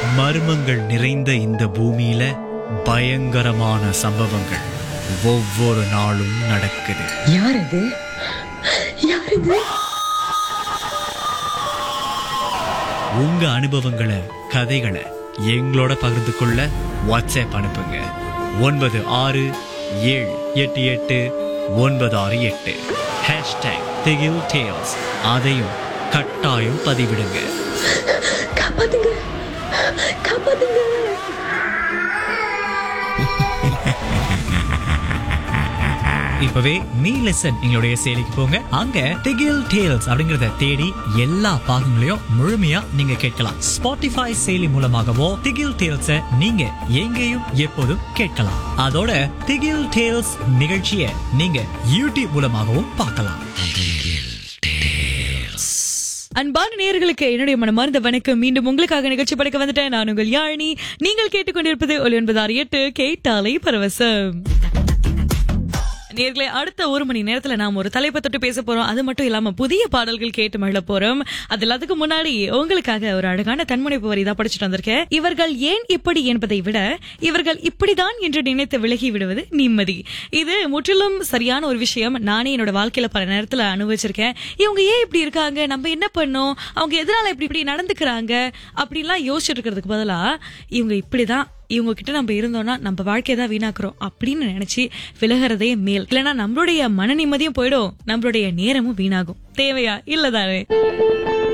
மர்மங்கள் நிறைந்த இந்த பூமியில பயங்கரமான சம்பவங்கள் ஒவ்வொரு நாளும் நடக்குது யார் இது யார் இது உங்க அனுபவங்களை கதைகளை எங்களோட பகிர்ந்து கொள்ள வாட்ஸ்அப் அனுப்புங்க ஒன்பது ஆறு ஏழு எட்டு எட்டு ஒன்பது ஆறு எட்டு ஹேஷ்டேக் திகில் டேல்ஸ் அதையும் கட்டாயம் பதிவிடுங்க காப்பாத்துங்க காப்பாத்துங்க இப்பவே மீ லெசன் எங்களுடைய செயலிக்கு போங்க அங்க திகில் டேல்ஸ் அப்படிங்கறத தேடி எல்லா பாகங்களையும் முழுமையா நீங்க கேட்கலாம் ஸ்பாட்டிஃபை செயலி மூலமாகவோ திகில் டேல்ஸ நீங்க எங்கேயும் எப்போதும் கேட்கலாம் அதோட திகில் டேல்ஸ் நிகழ்ச்சியை நீங்க யூடியூப் மூலமாகவும் பார்க்கலாம் அன்பான நேயர்களுக்கு என்னுடைய மனமார்ந்த வணக்கம் மீண்டும் உங்களுக்காக நிகழ்ச்சி படைக்க வந்துட்டேன் நான் உங்கள் யாழினி நீங்கள் கேட்டுக்கொண்டிருப்பது ஒலி ஒன்பது ஆறு எட்டு கேட்டாலை பரவசம் நேர்களே அடுத்த ஒரு மணி நேரத்துல நாம் ஒரு தலைப்பை தொட்டு பேச போறோம் அது மட்டும் இல்லாம புதிய பாடல்கள் கேட்டு மகிழ போறோம் அது எல்லாத்துக்கும் முன்னாடி உங்களுக்காக ஒரு அழகான தன்முனைப்பு வரி தான் படிச்சுட்டு வந்திருக்கேன் இவர்கள் ஏன் இப்படி என்பதை விட இவர்கள் இப்படிதான் என்று நினைத்து விலகி விடுவது நிம்மதி இது முற்றிலும் சரியான ஒரு விஷயம் நானே என்னோட வாழ்க்கையில பல நேரத்துல அனுபவிச்சிருக்கேன் இவங்க ஏன் இப்படி இருக்காங்க நம்ம என்ன பண்ணோம் அவங்க எதனால இப்படி இப்படி நடந்துக்கிறாங்க அப்படின்லாம் யோசிச்சுட்டு இருக்கிறதுக்கு பதிலா இவங்க இப்படிதான் இவங்க கிட்ட நம்ம இருந்தோம்னா நம்ம வாழ்க்கையை தான் வீணாக்குறோம் அப்படின்னு நினைச்சு விலகிறதே மேல் இல்லைன்னா நம்மளுடைய மன நிம்மதியும் போயிடும் நம்மளுடைய நேரமும் வீணாகும் தேவையா இல்லதானே